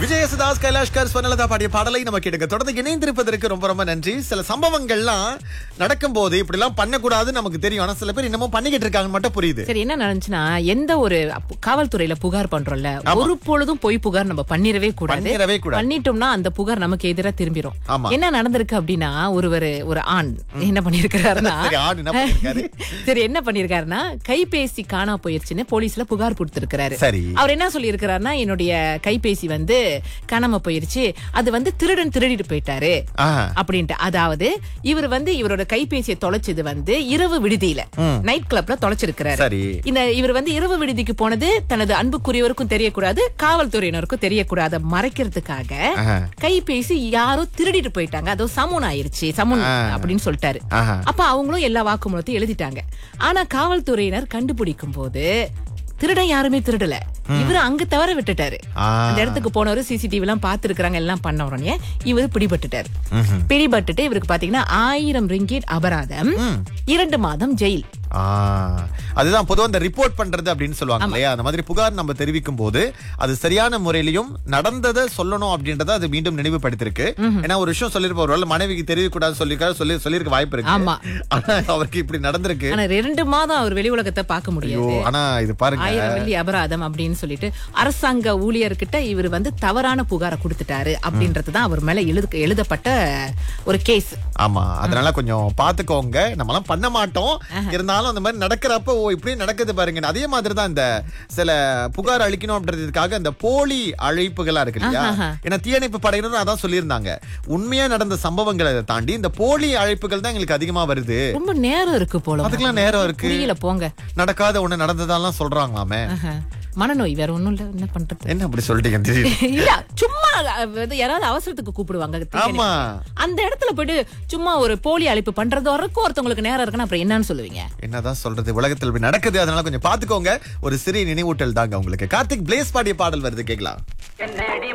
விஜயசுதாஸ் கைலாஷ்கர் ஸ்வர்ணலதா பாடிய பாடலை நம்ம கேட்டுங்க தொடர்ந்து இணைந்திருப்பதற்கு ரொம்ப ரொம்ப நன்றி சில சம்பவங்கள்லாம் நடக்கும்போது இப்படி எல்லாம் பண்ணக்கூடாதுன்னு நமக்கு தெரியும் ஆனா சில பேர் இன்னமும் பண்ணிக்கிட்டு இருக்காங்கன்னு மட்டும் புரியுது சரி என்ன நடந்துச்சுன்னா எந்த ஒரு அப்- காவல்துறையில புகார் பண்றோம்ல ஒரு பொழுதும் பொய் புகார் நம்ம பண்ணிடவே கூடாது பண்ணிடவே கூடாது பண்ணிட்டோம்னா அந்த புகார் நமக்கு எதிரா திரும்பிரும் ஆமா. என்ன நடந்திருக்கு அப்படின்னா ஒருவர் ஒரு ஆண் என்ன பண்ணிருக்கிறாருன்னா சரி ஆண் என்ன பண்ணிருக்காரு சரி என்ன பண்ணிருக்காருன்னா கைபேசி காணா போயிருச்சுன்னு போலீஸ்ல புகார் கொடுத்திருக்கிறாரு சரி அவர் என்ன சொல்லி இருக்கிறாருன்னா என்னுடைய கைபேசி வந்து காணாம போயிருச்சு அது வந்து திருடன் திருடிட்டு போயிட்டாரு ஆஹா. அப்படின்ட்டு அதாவது இவர் வந்து இவரோட கைபேசியை தொலைச்சது வந்து இரவு விடுதியில நைட் கிளப்ல தொலைச்சிருக்கிறாரு சரி இந்த இவர் வந்து இரவு விடுதிக்கு போனது தனது அன்புக்குரியவருக்கும் தெரியக்கூடாது காவல்துறையினருக்கும் தெரியக்கூடாது மறைக்கிறதுக்காக ஆஹா. கைபேசி யாரோ திருடிட்டு போயிட்டாங்க அதோ சமூன் ஆயிருச்சு சமூன் அப்படின்னு சொல்லிட்டாரு ஆஹா. அப்ப அவங்களும் எல்லா வாக்குமூலத்தையும் எழுதிட்டாங்க ஆனா காவல்துறையினர் கண்டுபிடிக்கும் போது திருடன் யாருமே திருடல இவரு அங்க தவற விட்டுட்டாரு ஆ. அந்த இடத்துக்கு போனவரு சிசிடிவி எல்லாம் பாத்துருக்காங்க எல்லாம் பண்ண உடனே இவரு பிடிபட்டுட்டாரு பிடிபட்டுட்டு இவருக்கு பாத்தீங்கன்னா ஆயிரம் ரிங்கிட் அபராதம் இரண்டு மாதம் ஜெயில் ஆ, அதுதான் பொதுவா இந்த ரிப்போர்ட் பண்றது அப்படின்னு சொல்லுவாங்க இல்லையா அந்த மாதிரி புகார் நம்ம தெரிவிக்கும் போது அது சரியான முறையிலையும் நடந்ததை சொல்லணும் அப்படின்றத அது மீண்டும் நினைவுபடுத்திருக்கு ஏன்னா ஒரு விஷயம் சொல்லிருப்ப ஒரு மனைவிக்கு தெரியக்கூடாது சொல்லிருக்காரு சொல்லி சொல்லிருக்க வாய்ப்பு இருக்கு ஆமா. ஆனா அவருக்கு இப்படி நடந்திருக்கு ஆனா ரெண்டு மாதம் அவர் வெளி உலகத்தை பார்க்க ஐயோ முடியாது ஆனா இது பாருங்க ஆயிரம் வெள்ளி அபராதம் அப்படின்னு சொல்லிட்டு அரசாங்க ஊழியர்கிட்ட இவர் வந்து தவறான புகாரை கொடுத்துட்டாரு அப்படின்றதுதான் அவர் மேல எழுது எழுதப்பட்ட ஒரு கேஸ் ஆமா அதனால கொஞ்சம் பாத்துக்கோங்க நம்ம எல்லாம் பண்ண மாட்டோம் இருந்தாலும் அந்த மாதிரி நடக்கிறப்ப ஓ இப்படி நடக்குது பாருங்க அதே மாதிரி தான் இந்த சில புகார் அளிக்கணும் அப்படின்றதுக்காக இந்த போலி அழைப்புகளா இருக்கு இல்லையா ஏன்னா தீயணைப்பு படையினரும் அதான் சொல்லியிருந்தாங்க உண்மையா நடந்த சம்பவங்களை தாண்டி இந்த போலி அழைப்புகள் தான் எங்களுக்கு அதிகமா வருது ரொம்ப நேரம் இருக்கு போல அதுக்கெல்லாம் நேரம் இருக்கு புரியல போங்க நடக்காத ஒண்ணு நடந்ததாலாம் சொல்றாங்களாமே ஆஹா. மனநோய் வேற ஒண்ணும் இல்ல என்ன பண்றது என்ன அப்படி சொல்லிட்டீங்க திடீர்னு? இல்ல சும்மா அஹ், வந்து யாராவது அவசரத்துக்கு கூப்பிடுவாங்க தீயணைப்பு. ஆமா அந்த இடத்துல போயிட்டு சும்மா ஒரு போலி அழைப்பு பண்றது வரைக்கும் ஒருத்தவங்களுக்கு நேரம் இருக்குன்னா அப்புறம் என்னன்னு சொல்லுவீங்க என்னதான் சொல்றது உலகத்தில் இப்படி நடக்குது அதனால கொஞ்சம் பாத்துக்கோங்க ஒரு சிறிய நினைவூட்டல் தாங்க உங்களுக்கு கார்த்திக் பிளேஸ் பாடிய பாடல் வருது கேக்கலாம் என்னடி